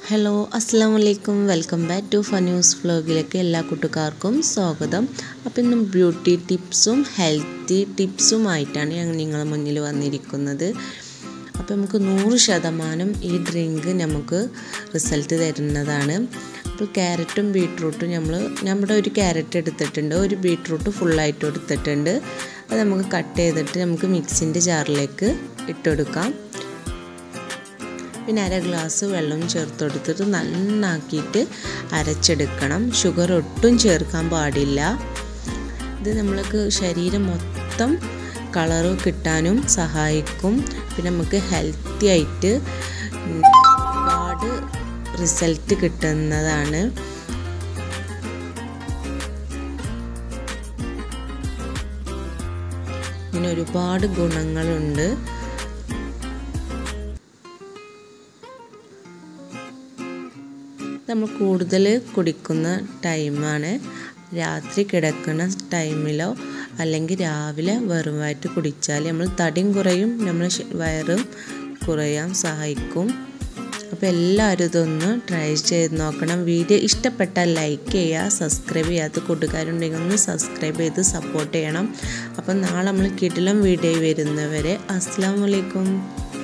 hello അസ്സാം വലൈക്കും welcome back to ഫന്യൂസ് വ്ലോഗിലേക്ക് എല്ലാ കൂട്ടുകാർക്കും സ്വാഗതം അപ്പോൾ ഇന്ന് ബ്യൂട്ടി ടിപ്സും ഹെൽത്തി ടിപ്സുമായിട്ടാണ് ഞങ്ങൾ നിങ്ങളുടെ മുന്നിൽ വന്നിരിക്കുന്നത് അപ്പോൾ നമുക്ക് നൂറ് ശതമാനം ഈ ഡ്രിങ്ക് നമുക്ക് റിസൾട്ട് തരുന്നതാണ് അപ്പോൾ ക്യാരറ്റും ബീട്രൂട്ടും നമ്മൾ നമ്മുടെ ഒരു ക്യാരറ്റ് എടുത്തിട്ടുണ്ട് ഒരു ബീട്രൂട്ട് ഫുള്ളായിട്ട് എടുത്തിട്ടുണ്ട് അത് നമുക്ക് കട്ട് ചെയ്തിട്ട് നമുക്ക് മിക്സിൻ്റെ ജാറിലേക്ക് ഇട്ടെടുക്കാം പിന്നെ അര ഗ്ലാസ് വെള്ളം ചേർത്ത് കൊടുത്തിട്ട് നന്നാക്കിയിട്ട് അരച്ചെടുക്കണം ഷുഗർ ഒട്ടും ചേർക്കാൻ പാടില്ല ഇത് നമ്മൾക്ക് ശരീരം മൊത്തം കളറ് കിട്ടാനും സഹായിക്കും പിന്നെ നമുക്ക് ഹെൽത്തി ആയിട്ട് ഒരുപാട് റിസൾട്ട് കിട്ടുന്നതാണ് ഇങ്ങനെ ഒരുപാട് ഗുണങ്ങളുണ്ട് നമ്മൾ കൂടുതൽ കുടിക്കുന്ന ടൈമാണ് രാത്രി കിടക്കുന്ന ടൈമിലോ അല്ലെങ്കിൽ രാവിലെ വെറും വയറ്റ് കുടിച്ചാൽ നമ്മൾ തടിയും കുറയും നമ്മൾ വയറും കുറയാൻ സഹായിക്കും അപ്പോൾ എല്ലാവരും ഇതൊന്ന് ട്രൈ ചെയ്ത് നോക്കണം വീഡിയോ ഇഷ്ടപ്പെട്ടാൽ ലൈക്ക് ചെയ്യുക സബ്സ്ക്രൈബ് ചെയ്യാത്ത കൂട്ടുകാരുണ്ടെങ്കിൽ ഒന്ന് സബ്സ്ക്രൈബ് ചെയ്ത് സപ്പോർട്ട് ചെയ്യണം അപ്പം നാളെ നമ്മൾ കിടിലം വീഡിയോ വരുന്നവരെ അസ്സാം വലൈക്കും